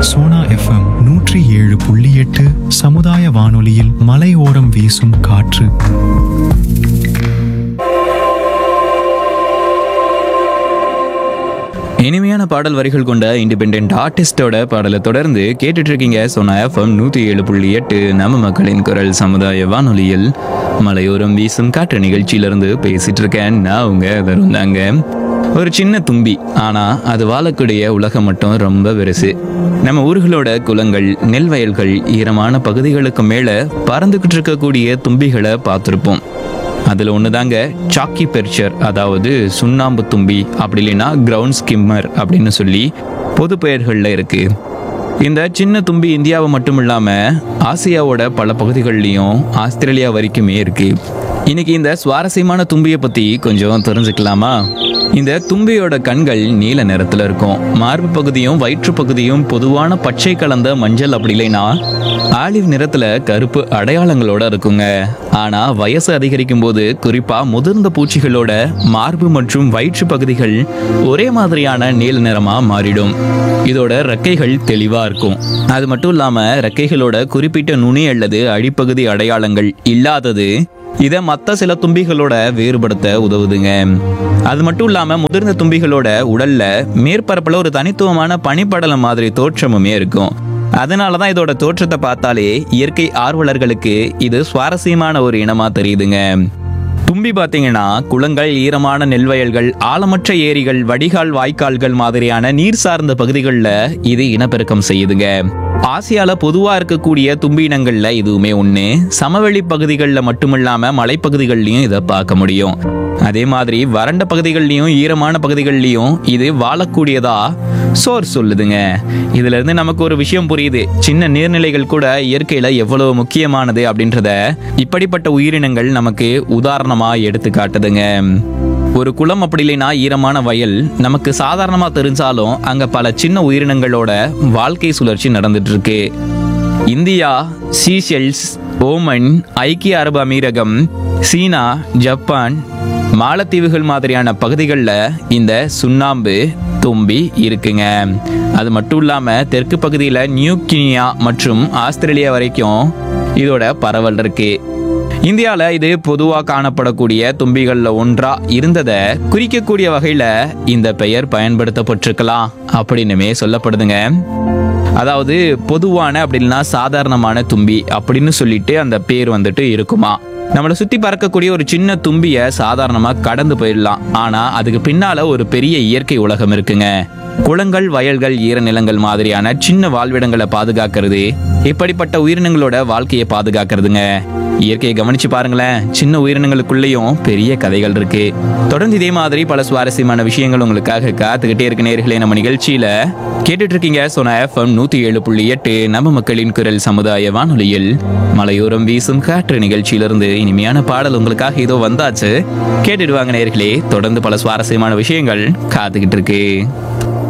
Sona FM நூற்றி ஏழு புள்ளி எட்டு சமுதாய வானொலியில் மலையோரம் வீசும் காற்று இனிமையான பாடல் வரிகள் கொண்ட இண்டிபெண்ட் ஆர்டிஸ்டோட பாடலை தொடர்ந்து கேட்டுட்டு இருக்கீங்க சொன்ன எஃப்எம் நூற்றி ஏழு புள்ளி எட்டு நம்ம மக்களின் குரல் சமுதாய வானொலியில் மலையோரம் வீசும் காற்று நிகழ்ச்சியிலிருந்து பேசிட்டு இருக்கேன் நான் உங்க வருந்தாங்க ஒரு சின்ன தும்பி ஆனா அது வாழக்கூடிய உலகம் மட்டும் ரொம்ப பெருசு நம்ம ஊர்களோட குளங்கள் நெல் வயல்கள் ஈரமான பகுதிகளுக்கு மேல பறந்துகிட்டு இருக்கக்கூடிய தும்பிகளை பார்த்துருப்போம் அதில் ஒன்று தாங்க சாக்கி பெர்ச்சர் அதாவது சுண்ணாம்பு தும்பி அப்படி இல்லைன்னா கிரவுண்ட் ஸ்கிம்மர் அப்படின்னு சொல்லி பொது பெயர்களில் இருக்கு இந்த சின்ன தும்பி இந்தியாவை மட்டும் இல்லாமல் ஆசியாவோட பல பகுதிகள்லையும் ஆஸ்திரேலியா வரைக்குமே இருக்கு இன்னைக்கு இந்த சுவாரஸ்யமான தும்பியை பற்றி கொஞ்சம் தெரிஞ்சுக்கலாமா இந்த தும்பியோட கண்கள் நீல நிறத்துல இருக்கும் மார்பு பகுதியும் வயிற்று பகுதியும் பொதுவான பச்சை கலந்த மஞ்சள் அப்படி இல்லைன்னா ஆலிவ் நிறத்துல கருப்பு அடையாளங்களோட இருக்குங்க ஆனா வயசு அதிகரிக்கும் போது குறிப்பா முதிர்ந்த பூச்சிகளோட மார்பு மற்றும் வயிற்று பகுதிகள் ஒரே மாதிரியான நீல நிறமா மாறிடும் இதோட ரெக்கைகள் தெளிவா இருக்கும் அது மட்டும் இல்லாம ரெக்கைகளோட குறிப்பிட்ட நுனி அல்லது அடிப்பகுதி அடையாளங்கள் இல்லாதது இதை மற்ற சில தும்பிகளோட வேறுபடுத்த உதவுதுங்க அது மட்டும் இல்லாம முதிர்ந்த தும்பிகளோட உடல்ல மேற்பரப்புல ஒரு தனித்துவமான பனிப்படலம் மாதிரி தோற்றமுமே இருக்கும் அதனால தான் இதோட தோற்றத்தை பார்த்தாலே இயற்கை ஆர்வலர்களுக்கு இது சுவாரஸ்யமான ஒரு இனமா தெரியுதுங்க தும்பி பார்த்தீங்கன்னா குளங்கள் ஈரமான நெல்வயல்கள் ஆழமற்ற ஏரிகள் வடிகால் வாய்க்கால்கள் மாதிரியான நீர் சார்ந்த பகுதிகளில் இது இனப்பெருக்கம் செய்யுதுங்க ஆசியால பொதுவா இருக்கக்கூடிய தும்பி இனங்கள்ல இதுவுமே ஒண்ணு சமவெளி பகுதிகளில் மட்டுமில்லாம மலைப்பகுதிகள்லயும் இதை பார்க்க முடியும் அதே மாதிரி வறண்ட பகுதிகள்லயும் ஈரமான பகுதிகள்லயும் இது வாழக்கூடியதா சோர் சொல்லுதுங்க இதுல இருந்து நமக்கு ஒரு விஷயம் புரியுது சின்ன நீர்நிலைகள் கூட இயற்கையில எவ்வளவு முக்கியமானது அப்படின்றத இப்படிப்பட்ட உயிரினங்கள் நமக்கு உதாரணமா எடுத்து காட்டுதுங்க ஒரு குளம் அப்படி இல்லைன்னா ஈரமான வயல் நமக்கு சாதாரணமா தெரிஞ்சாலும் அங்க பல சின்ன உயிரினங்களோட வாழ்க்கை சுழற்சி நடந்துட்டு இருக்கு இந்தியா சீஷெல்ஸ் ஓமன் ஐக்கிய அரபு அமீரகம் சீனா ஜப்பான் மாலத்தீவுகள் மாதிரியான பகுதிகளில் இந்த சுண்ணாம்பு தும்பி இருக்குங்க அது மட்டும் இல்லாமல் தெற்கு பகுதியில் நியூ கினியா மற்றும் ஆஸ்திரேலியா வரைக்கும் இதோட பரவல் இருக்கு இந்தியாவில் இது பொதுவாக காணப்படக்கூடிய தும்பிகளில் ஒன்றா இருந்ததை குறிக்கக்கூடிய வகையில் இந்த பெயர் பயன்படுத்தப்பட்டிருக்கலாம் அப்படின்னுமே சொல்லப்படுதுங்க அதாவது பொதுவான அப்படின்னா சாதாரணமான தும்பி அப்படின்னு சொல்லிட்டு அந்த பேர் வந்துட்டு இருக்குமா நம்மளை சுத்தி பறக்கக்கூடிய ஒரு சின்ன தும்பிய சாதாரணமா கடந்து போயிடலாம் ஆனா அதுக்கு பின்னால ஒரு பெரிய இயற்கை உலகம் இருக்குங்க குளங்கள் வயல்கள் ஈரநிலங்கள் மாதிரியான சின்ன வாழ்விடங்களை பாதுகாக்கிறது இப்படிப்பட்ட உயிரினங்களோட வாழ்க்கையை பாதுகாக்கிறதுங்க இயற்கையை கவனிச்சு பாருங்களேன் சின்ன உயிரினங்களுக்குள்ளேயும் பெரிய கதைகள் இருக்கு தொடர்ந்து இதே மாதிரி பல சுவாரஸ்யமான விஷயங்கள் உங்களுக்காக காத்துக்கிட்டே இருக்கு நேர்களே நம்ம நிகழ்ச்சியில கேட்டுட்டு இருக்கீங்க சொன்ன எஃப்எம் நூத்தி ஏழு புள்ளி எட்டு நம்ம மக்களின் குரல் சமுதாய வானொலியில் மலையோரம் வீசும் காற்று நிகழ்ச்சியிலிருந்து இனிமையான பாடல் உங்களுக்காக இதோ வந்தாச்சு கேட்டுடுவாங்க நேர்களே தொடர்ந்து பல சுவாரஸ்யமான விஷயங்கள் காத்துக்கிட்டு இருக்கு